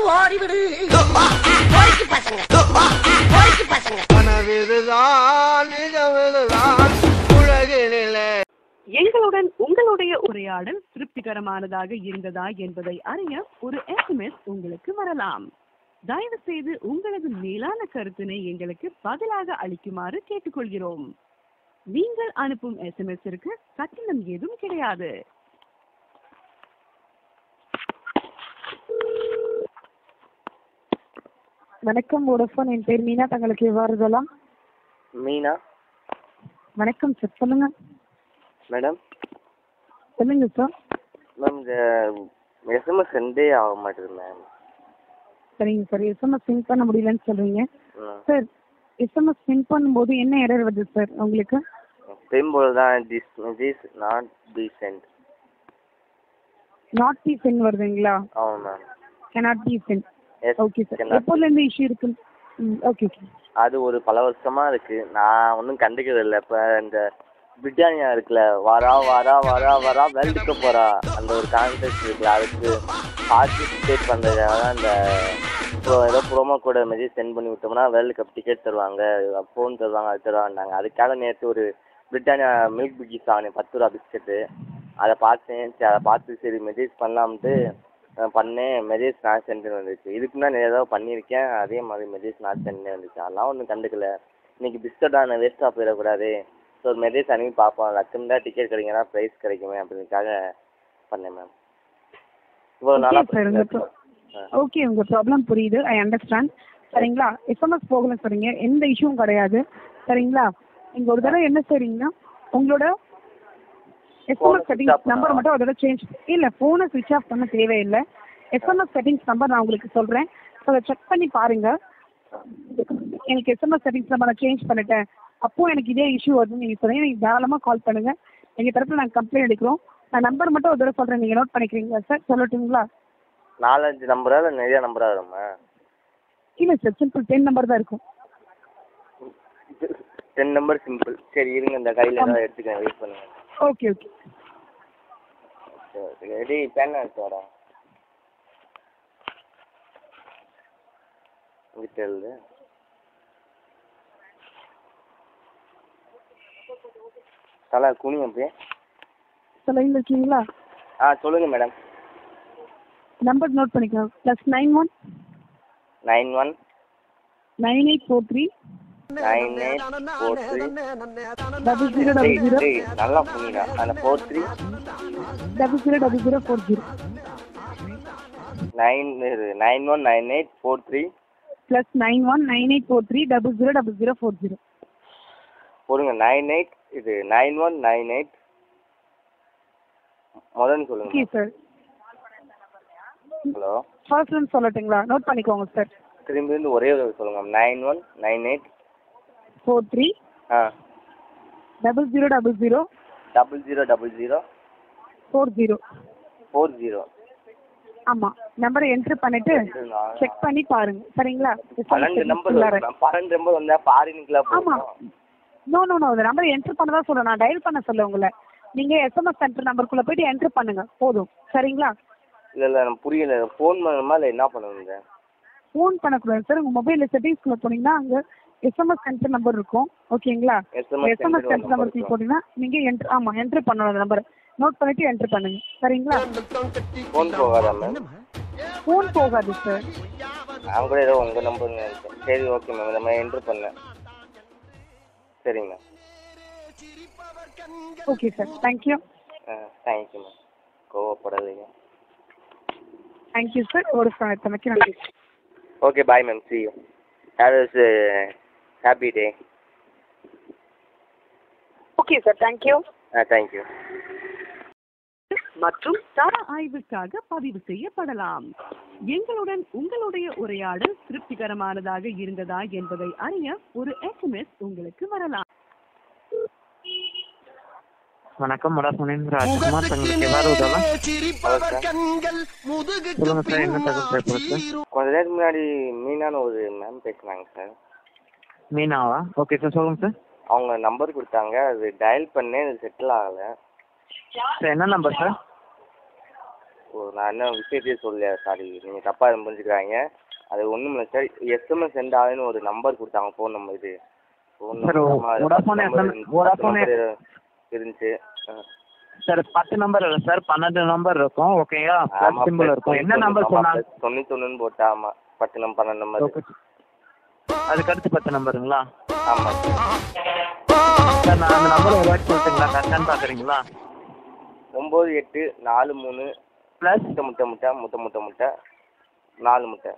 ஓடிவிடு பொறுக்கி பசங்க பொறுக்கி பசங்க கனவிதுதான் நிஜமிதுதான் உலகினிலே எங்களுடன் உங்களுடைய உரையாடல் திருப்திகரமானதாக இருந்ததா என்பதை அறிய ஒரு எஸ்எம்எஸ் உங்களுக்கு வரலாம் தயவு செய்து உங்களது மேலான கருத்தினை எங்களுக்கு பதிலாக அளிக்குமாறு கேட்டுக்கொள்கிறோம் நீங்கள் அனுப்பும் எஸ்எம்எஸ்ஸிற்கு கட்டணம் ஏதும் கிடையாது வணக்கம் வோடஃபோன் என் பேர் மீனா தங்களுக்கு எவ்வாறு இதெல்லாம் மீனா வணக்கம் சார் சொல்லுங்க மேடம் சொல்லுங்க சார் மேம் இந்த எஸ்எம்எஸ் சென்டே ஆக மாட்டேங்குது மேம் சரிங்க சார் எஸ்எம்எஸ் சென்ட் பண்ண முடியலன்னு சொல்றீங்க ம். சார் எஸ்எம்எஸ் சென்ட் பண்ணும்போது என்ன எரர் வருது சார் உங்களுக்கு சிம்பிள் தான் this this not decent not be sent வருதுங்களா ஆமாம் ma'am cannot be sent yes okay sir எப்போல இருந்து இஷ்யூ இருக்கு ம் ஓகே ஓகே அது ஒரு பல வருஷமா இருக்கு நான் ஒன்றும் கண்டுக்கிறது இல்லை இப்போ இந்த பிரிட்டானியா இருக்குல்ல வரா வரா வரா வரா வேர்ல்டு கப் வரா அந்த ஒரு கான்டெஸ்ட் இருக்குல்ல அதுக்கு பார்ட்டிசிபேட் பண்ணுறதுக்காக தான் இந்த இப்போ ஏதோ ப்ரோமோ கோட மெசேஜ் சென்ட் பண்ணி விட்டோம்னா வேர்ல்டு கப் டிக்கெட் தருவாங்க ஃபோன் தருவாங்க அது தருவாங்கன்னாங்க அதுக்காக நேற்று ஒரு பிரிட்டானியா மில்க் பிக்கிஸ் ஆனேன் பத்து ரூபா பிஸ்கெட்டு அதை பார்த்தேன் சரி அதை பார்த்து சரி மெசேஜ் பண்ணலாம்ட்டு நான் பண்ணேன் மெசேஜ் நான் சென்ட்னு வந்துச்சு இதுக்கு முன்னாடி ஏதோ பண்ணியிருக்கேன் அதே மாதிரி மெசேஜ் நான் சென்ட்னு வந்துச்சு அதெல்லாம் ஒன்றும் கண்டுக்கல இன்னைக்கு பிஸ்கட் நான் வேஸ்ட்டாக போயிடக்கூடாது ஸோ ஒரு மெசேஜ் அனுப்பி பார்ப்போம் லக்கம் தான் டிக்கெட் கிடைக்குன்னா ப்ரைஸ் கிடைக்குமே அப்படின்றதுக்காக பண்ணேன் மேம் இவ்வளோ நாளாக ஓகே சார் உங்க ஓகே உங்க ப்ராப்ளம் புரியுது ஐ அண்டர்ஸ்டாண்ட் சரிங்களா எஸ்எம்எஸ் போகல சரிங்க எந்த இஷ்யூவும் கிடையாது சரிங்களா நீங்க ஒரு தடவை என்ன செய்றீங்கன்னா உங்களோட Phone SMS switch off settings பண்ணவா? நம்பர் மட்டும் ஒரு தடவை சேஞ்ச் இல்ல போனை ஸ்விட்ச் ஆஃப் பண்ண தேவையில்லை எஸ்எம்எஸ் செட்டிங்ஸ் நம்பர் நான் உங்களுக்கு சொல்றேன் ஸோ அதை செக் பண்ணி பாருங்க எனக்கு எஸ்எம்எஸ் செட்டிங்ஸ் நம்பர் நான் சேஞ்ச் பண்ணிட்டேன் அப்போ எனக்கு இதே இஷ்யூ வருதுன்னு நீங்க சொன்னீங்க நீங்க தாராளமா கால் பண்ணுங்க எங்க தரப்புல நாங்க கம்ப்ளைண்ட் எடுக்கிறோம் நான் நம்பர் மட்டும் ஒரு தடவை சொல்றேன் நீங்க நோட் பண்ணிக்கிறீங்களா சார் சொல்லட்டுங்களா நாலஞ்சு நம்பரா இல்லை நிறைய நம்பரா வருமா இல்ல சார் சிம்பிள் டென் நம்பர் தான் இருக்கும் டென் நம்பர் சிம்பிள் சரி இருங்க இந்த கையில் ஏதாவது எடுத்துக்கிறேன் வெயிட் பண்ணுங்க ஓகே ஓகே சரி ரெடி பேன் எடுத்து வரேன் இங்கிட்ட எழுது தலை குனி அப்படியே சொல்லுங்க இருக்கீங்களா ஆ சொல்லுங்க மேடம் நம்பர் நோட் பண்ணிக்கலாம் plus nine one nine one nine eight four three nine eight four three double zero double zero நல்லா புனிடா அந்த four three double zero double zero four zero nine இது nine one nine eight four three plus nine one nine eight four three double zero double zero four zero போடுங்க nine eight இது nine one nine eight முதல்ல சொல்லுங்க okay sir hello first one சொல்லட்டுங்களா note பண்ணிக்கோங்க sir திரும்பி இருந்து ஒரே ஒரு சொல்லுங்க nine one nine eight four three ஆ double zero double zero double zero double zero four zero four zero ஆமா நம்பரை என்ட்ரு பண்ணிட்டு செக் பண்ணி பாருங்க சரிங்களா பன்னெண்டு நம்பர் உள்ளார. பன்னெண்டு நம்பர் வந்தா ஃபாரினுக்குலாம் ஆமா போகும் நோ நோ நோ இந்த நம்பர் என்டர் பண்ண தான் சொல்றேன் நான் டயல் பண்ண சொல்ல உங்களை நீங்க எஸ்எம்எஸ் சென்டர் நம்பருக்குள்ள போயிட்டு என்டர் பண்ணுங்க போதும் சரிங்களா இல்ல இல்ல எனக்கு புரியல ஃபோன் பண்ணணுமா இல்ல என்ன பண்ணணுங்க ஃபோன் பண்ணக்கூடாது சார் உங்க மொபைல்ல செட்டிங்ஸ்குள்ள போனீங்கன்னா அங்க எஸ்எம்எஸ் சென்டர் நம்பர் இருக்கும் ஓகேங்களா SMS SMS center center number நம்பருக்கு இருக்கும். போனீங்கன்னா நீங்க என்டர் ஆமா என்டர் பண்ணணும் அந்த நம்பர் நோட் பண்ணிட்டு என்டர் பண்ணுங்க சரிங்களா ஃபோன் போகாதா மேம் ஃபோன் போகாது சார் நான் கூட ஏதோ உங்க நம்பர் நினைச்சேன் சரி ஓகே மேம் இந்த மாதிரி என்ட்ரு பண்ணேன் சரிங்க ma'am okay sir thank you thank you ma'am கோவப்படாதீங்க தேங்க்யூ சார் ஒரு சமயத்தமைக்கு நன்றி okay bye ma'am see you have is happy day okay sir thank you ஆ தேங்க்யூ மற்றும் தர ஆய்வுக்காக பதிவு செய்யப்படலாம் எங்களுடன் உங்களுடைய உரையாடல் திருப்திகரமானதாக இருந்ததா என்பதை அறிய ஒரு எஸ்எம்எஸ் உங்களுக்கு வரலாம் வணக்கம் வடசோனின் ராஜ்குமார் தங்களுக்கு எவ்வாறு உதவலாம் சிரிப்பவர் கண்கள் முதுகு சொல்லுங்க சார் என்ன தகவல் தேவைப்படுது கொஞ்ச நேரத்துக்கு முன்னாடி மீனான ஒரு மேம் பேசுனாங்க சார் மீனாவா ஓகே சார் சொல்லுங்க சார் அவங்க நம்பர் கொடுத்தாங்க அது டயல் பண்ணேன் அது செட்டில் ஆகலை சார் என்ன நம்பர் சார் ஓ நான் என்ன விஷயத்தையே சொல்லலையா சாரி நீங்கள் தப்பாக புரிஞ்சுக்கிறாங்க அது ஒன்றும் இல்லை சார் எஸ்எம்எஸ் சென்ட் ஆகுதுன்னு ஒரு நம்பர் கொடுத்தாங்க ஃபோன் நம்பர் இது phone Sir, Vodafone SMS Vodafone இருந்துச்சு ஆ. சார் பத்து நம்பர் இல்லை சார் பன்னெண்டு நம்பர் இருக்கும் ஓகேங்களா ஆமா, ப்ளஸ் சிம்பிள் இருக்கும் என்ன நம்பர் சொன்னாங்க தொண்ணூத்தொன்னு போட்டா ஆமா பத்து நம்பர் பன்னெண்டு நம்பர் ஓகே அதுக்கடுத்து பத்து நம்பருங்களா ஆமா சார் நான் அந்த நம்பர் ஒரு வாட்டி சொல்லிட்டுங்களா கரெக்டானு பார்க்குறீங்களா ஒம்பது எட்டு நாலு மூணு ப்ளஸ் முட்டை முட்டை முட்டை முட்டை முட்டை முட்டை நாலு முட்டை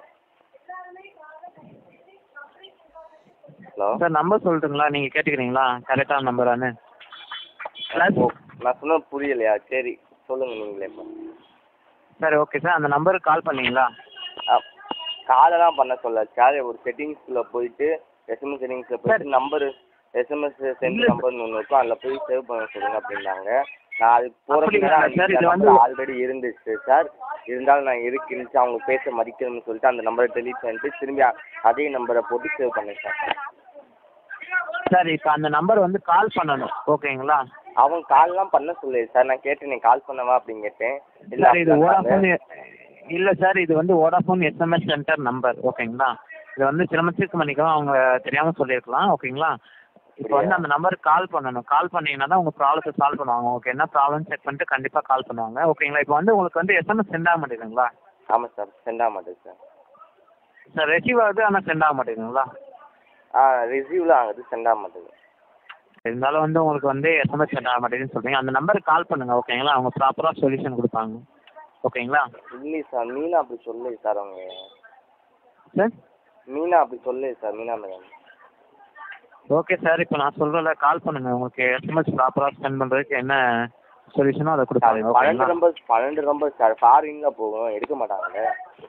ஹலோ சார் நம்பர் சொல்லட்டுங்களா நீங்கள் கேட்டுக்கிறீங்களா கரெக்டான நம்பரானு ப்ளஸ் நான் சொன்னது புரியலையா சரி சொல்லுங்க நீங்களே இப்போ சரி ஓகே சார் அந்த நம்பருக்கு கால் பண்ணீங்களா காலெல்லாம் பண்ண சொல்ல சார் ஒரு செட்டிங்ஸ்ல போயிட்டு எஸ்எம்எஸ் செட்டிங்ஸ்ல போயிட்டு நம்பர் எஸ்எம்எஸ் சென்ட் நம்பர்னு ஒன்று இருக்கும் அதில் போய் சேவ் பண்ண சொல்லுங்க அப்படின்னாங்க நான் அது அப்படிங்களா சார், இது வந்து- போகிறதுக்கு ஆல்ரெடி இருந்துச்சு சார் இருந்தாலும் நான் இருக்கு இருந்துச்சு அவங்க பேச மதிக்கணும்னு சொல்லிட்டு அந்த நம்பரை டெலீட் பண்ணிட்டு திரும்பி அ- அதே நம்பரை போட்டு சேவ் பண்ணேன் சார் சார் இப்போ அந்த நம்பர் வந்து கால் பண்ணணும் ஓகேங்களா அவங்க கால்லாம் பண்ண சொல்லு சார் நான் கேட்டேன் நீ கால் பண்ணவா அப்படின்னு கேட்டேன் இல்ல சார் இது அப்படின்னாங்க. வோடாஃபோன் இல்லை சார் இது வந்து வோடாஃபோன் எஸ்எம்எஸ் சென்டர் நம்பர் ஓகேங்களா இது வந்து சிரமத்திற்கு மன்னிக்கவும் அவங்க தெரியாமல் சொல்லியிருக்கலாம் ஓகேங்களா இப்போ வந்து அந்த நம்பருக்கு கால் பண்ணணும் கால் பண்ணீங்கன்னா தான் உங்கள் ப்ராப்ளத்தை சால்வ் பண்ணுவாங்க ஓகே என்ன ப்ராப்ளம் செக் பண்ணிட்டு கண்டிப்பாக கால் பண்ணுவாங்க ஓகேங்களா இப்போ வந்து உங்களுக்கு வந்து எஸ்எம்எஸ் சென்ட் ஆக மாட்டேங்குதுங்களா ஆமாம் சார் சென்ட் ஆக மாட்டேன் சார் சார் ரெசீவ் ஆகுது ஆனால் சென்ட் ஆக மாட்டேங்குதுங்களா ஆ ரிசீவ்ல ஆகுது சென்ட் ஆக மாட்டேங்குது இருந்தாலும் வந்து உங்களுக்கு வந்து எஸ்எம்எஸ் சென்ட் ஆக மாட்டேங்குதுன்னு சொல்றீங்க அந்த நம்பருக்கு கால் பண்ணுங்க ஓகேங்களா அவங்க ப்ராப்பராக சொல்யூஷன் கொடுப்பாங்க ஓகேங்களா இல்லை சார் மீனா அப்படி சொல்லு சார் அவங்க சார் மீனா அப்படி சொல்லு sir Meena madam okay sir இப்போ நான் சொல்கிறல கால் பண்ணுங்க உங்களுக்கு எஸ்எம்எஸ் ப்ராப்பராக ஸ்பெண்ட் பண்ணுறதுக்கு என்ன சொல்யூஷனோ அதை கொடுப்பாங்க பன்னெண்டு ஓகேங்களா நம்பர் பன்னெண்டு நம்பர் சார் ஃபாரின்ல போகும் எடுக்க மாட்டாங்க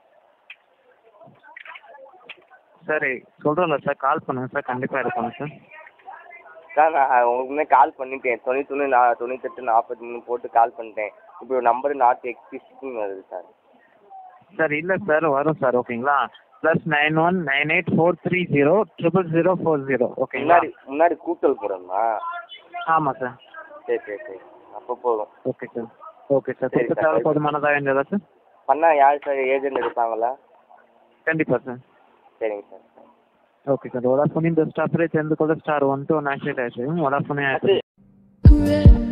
சரி சொல்கிறேன்ல சார் கால் பண்ணுங்க சார் கண்டிப்பாக எடுக்கணும் சார் சார் நான் உங்களுக்கு முன்னே கால் பண்ணிட்டேன் தொண்ணூத்தொன்று நான் தொண்ணூத்தெட்டு நாற்பத்தி மூணு போட்டு கால் பண்ணிட்டேன் இப்போ நம்பர் நாட் எக்ஸிஸ்டிங் வருது சார் சார் இல்லை சார் வரும் சார் ஓகேங்களா plus nine one nine eight four three zero triple zero four zero ஓகேங்களா முன்னாடி முன்னாடி கூட்டல் போடணுமா ஆமாம் சார் சரி சரி சரி அப்போ போதும் ஓகே சார் ஓகே சார் சரி, கொடுத்துட்டாலும் சார். போதுமானதாக இருந்ததா சார் பண்ணால் யார் சார் ஏஜென்ட் எடுப்பாங்களா கண்டிப்பாக சார் சரிங்க சார் ಓಕೆ ಸರ್ ವೋಡಾಫೋನಿಂದ ಸ್ಟಾಫ್ ರೇ ತೆಗೆದುಕೊಳ್ಳೋ ಸ್ಟಾರ್ ಒನ್ ಟು ನಾಲ್ಕು ಆಯ್ತು ವೋಡಾಫೋನೇ ಆಯ್ತು அது